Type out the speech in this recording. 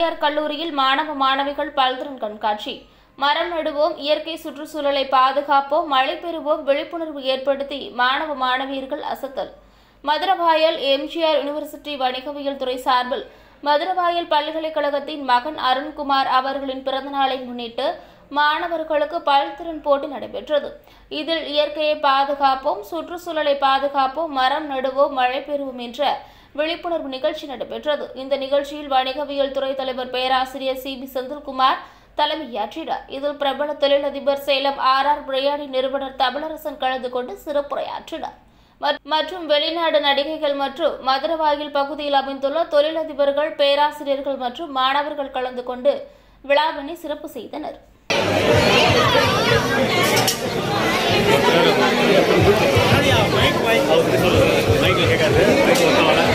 தனியார் கல்லூரியில் மாணவ மாணவிகள் பல்திறன் கண்காட்சி மரம் நடுவோம் இயற்கை சுற்றுச்சூழலை பாதுகாப்போம் மழை பெறுவோம் விழிப்புணர்வு ஏற்படுத்தி மாணவ மாணவியர்கள் அசத்தல் மதுரவாயல் எம்ஜிஆர் யுனிவர்சிட்டி வணிகவியல் துறை சார்பில் மதுரவாயல் பல்கலைக்கழகத்தின் மகன் அருண்குமார் அவர்களின் பிறந்தநாளை முன்னிட்டு மாணவர்களுக்கு பல்திறன் போட்டி நடைபெற்றது இதில் இயற்கையை பாதுகாப்போம் சுற்றுச்சூழலை பாதுகாப்போம் மரம் நடுவோம் மழை பெறுவோம் என்ற விழிப்புணர்வு நிகழ்ச்சி நடைபெற்றது இந்த நிகழ்ச்சியில் வணிகவியல் துறை தலைவர் பேராசிரியர் சி பி செந்தில்குமார் தலைமையாற்றினார் இதில் பிரபல தொழிலதிபர் சேலம் ஆர் ஆர் பிரியாணி நிறுவனர் தமிழரசன் கலந்து கொண்டு சிறப்புரையாற்றினார் மற்- மற்றும் வெளிநாடு நடிகைகள் மற்றும் மதுரவாயில் பகுதியில் அமைந்துள்ள தொழிலதிபர்கள் பேராசிரியர்கள் மற்றும் மாணவர்கள் கலந்து கொண்டு விழாவினை சிறப்பு செய்தனர் மைக் மைக் மைக் கேட்காது மைக்